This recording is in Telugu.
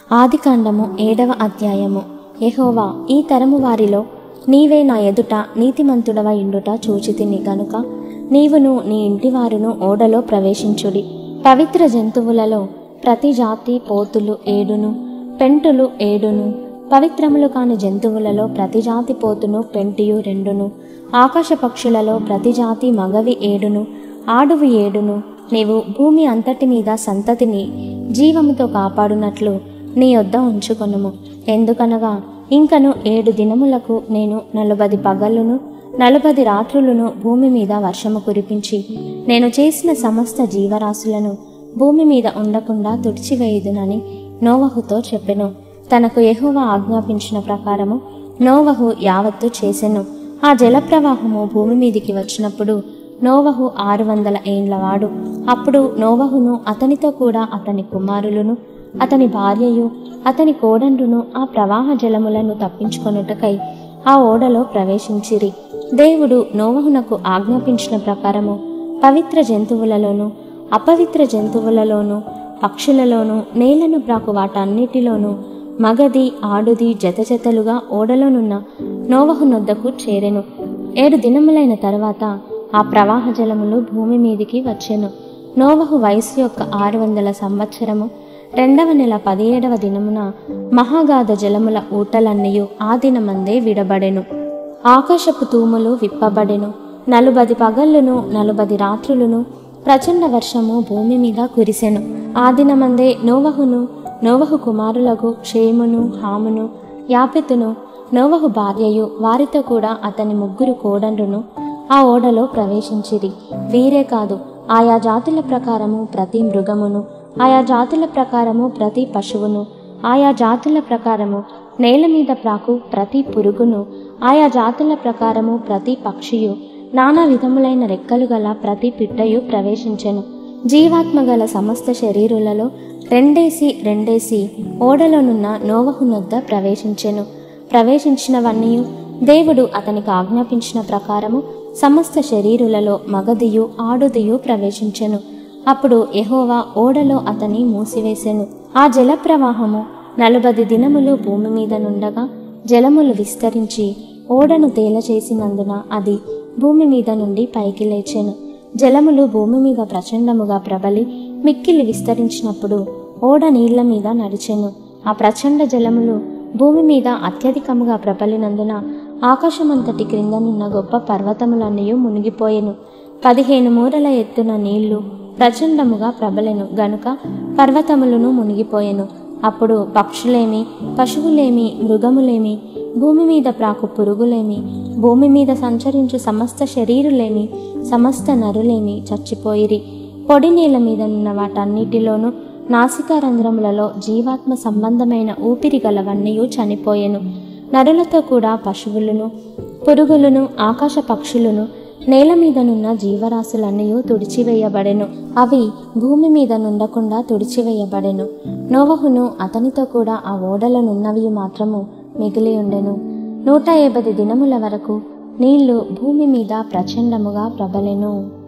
ఆదికాండము ఏడవ అధ్యాయము యెహోవా ఈ తరము వారిలో నీవే నా ఎదుట నీతిమంతుడవ ఇండుట చూచితిని గనుక నీవును నీ ఇంటివారును ఓడలో ప్రవేశించుడి పవిత్ర జంతువులలో ప్రతి జాతి పోతులు ఏడును పెంటులు ఏడును పవిత్రములు కాని జంతువులలో ప్రతి జాతి పోతును పెంటియు రెండును ఆకాశ పక్షులలో ప్రతి జాతి మగవి ఏడును ఆడువి ఏడును నీవు భూమి అంతటి మీద సంతతిని జీవముతో కాపాడునట్లు నీ యొద్ద ఉంచుకొనుము ఎందుకనగా ఇంకను ఏడు దినములకు నేను నలుబది పగలును నలుబది రాత్రులను భూమి మీద వర్షము కురిపించి నేను చేసిన సమస్త జీవరాశులను భూమి మీద ఉండకుండా తుడిచివేయుదునని నోవహుతో చెప్పెను తనకు యెహోవా ఆజ్ఞాపించిన ప్రకారము నోవహు యావత్తు చేసెను ఆ జలప్రవాహము భూమి మీదికి వచ్చినప్పుడు నోవహు ఆరు వందల ఏండ్లవాడు అప్పుడు నోవహును అతనితో కూడా అతని కుమారులను అతని భార్యయు అతని కోడండ్రును ఆ ప్రవాహ జలములను తప్పించుకొనుటకై ఆ ఓడలో ప్రవేశించిరి దేవుడు నోవహునకు ఆజ్ఞాపించిన ప్రకారము పవిత్ర జంతువులలోను అపవిత్ర జంతువులలోను పక్షులలోను నేలను ప్రాకు వాటన్నిటిలోనూ మగది ఆడుది జతజతలుగా ఓడలోనున్న నోవహు నొద్దకు చేరెను ఏడు దినములైన తర్వాత ఆ ప్రవాహ జలములు భూమి మీదికి వచ్చెను నోవహు వయసు యొక్క ఆరు వందల సంవత్సరము రెండవ నెల పదిహేడవ దినమున మహాగాధ జలముల ఊటలన్నయు ఆ దినమందే విడబడెను ఆకాశపు తూములు విప్పబడెను నలుబది పగళ్ళును నలుబది రాత్రులను ప్రచండ వర్షము భూమి మీద కురిసెను ఆ దినమందే నోవహును నోవహు కుమారులకు షేమును హామును యాపెతును నోవహు భార్యయు వారితో కూడా అతని ముగ్గురు కోడండ్రును ఆ ఓడలో ప్రవేశించిరి వీరే కాదు ఆయా జాతుల ప్రకారము ప్రతి మృగమును ఆయా జాతుల ప్రకారము ప్రతి పశువును ఆయా జాతుల ప్రకారము నేల మీద ప్రాకు ప్రతి పురుగును ఆయా జాతుల ప్రకారము ప్రతి పక్షియు నానా విధములైన రెక్కలు గల ప్రతి పిట్టయు ప్రవేశించెను జీవాత్మ గల సమస్త శరీరులలో రెండేసి రెండేసి ఓడలోనున్న నోవహునొద్ద ప్రవేశించెను ప్రవేశించినవన్నీ దేవుడు అతనికి ఆజ్ఞాపించిన ప్రకారము సమస్త శరీరులలో మగదియు ఆడుదియు ప్రవేశించెను అప్పుడు యెహోవా ఓడలో అతని మూసివేసెను ఆ జల ప్రవాహము నలుబది దినములు భూమి మీద నుండగా జలములు విస్తరించి ఓడను తేలచేసినందున అది భూమి మీద నుండి పైకి లేచెను జలములు భూమి మీద ప్రచండముగా ప్రబలి మిక్కిలి విస్తరించినప్పుడు ఓడ నీళ్ల మీద నడిచెను ఆ ప్రచండ జలములు భూమి మీద అత్యధికముగా ప్రబలినందున ఆకాశమంతటి క్రిందనున్న గొప్ప పర్వతములన్నీ మునిగిపోయెను పదిహేను మూరల ఎత్తున నీళ్లు ప్రచండముగా ప్రబలెను గనుక పర్వతములను మునిగిపోయెను అప్పుడు పక్షులేమి పశువులేమి మృగములేమి భూమి మీద ప్రాకు పురుగులేమి భూమి మీద సంచరించు సమస్త శరీరులేమి సమస్త నరులేమి చచ్చిపోయిరి పొడి నీళ్ళ మీద ఉన్న వాటన్నిటిలోనూ నాసికా రంధ్రములలో జీవాత్మ సంబంధమైన ఊపిరి గలవన్నీ చనిపోయెను నరులతో కూడా పశువులను పురుగులను ఆకాశ పక్షులను నేల మీదనున్న జీవరాశులన్నీ తుడిచివేయబడెను అవి భూమి మీద నుండకుండా తుడిచివేయబడెను నోవహును అతనితో కూడా ఆ ఓడలనున్నవి మాత్రము మిగిలి ఉండెను నూట యాభై దినముల వరకు నీళ్లు భూమి మీద ప్రచండముగా ప్రబలెను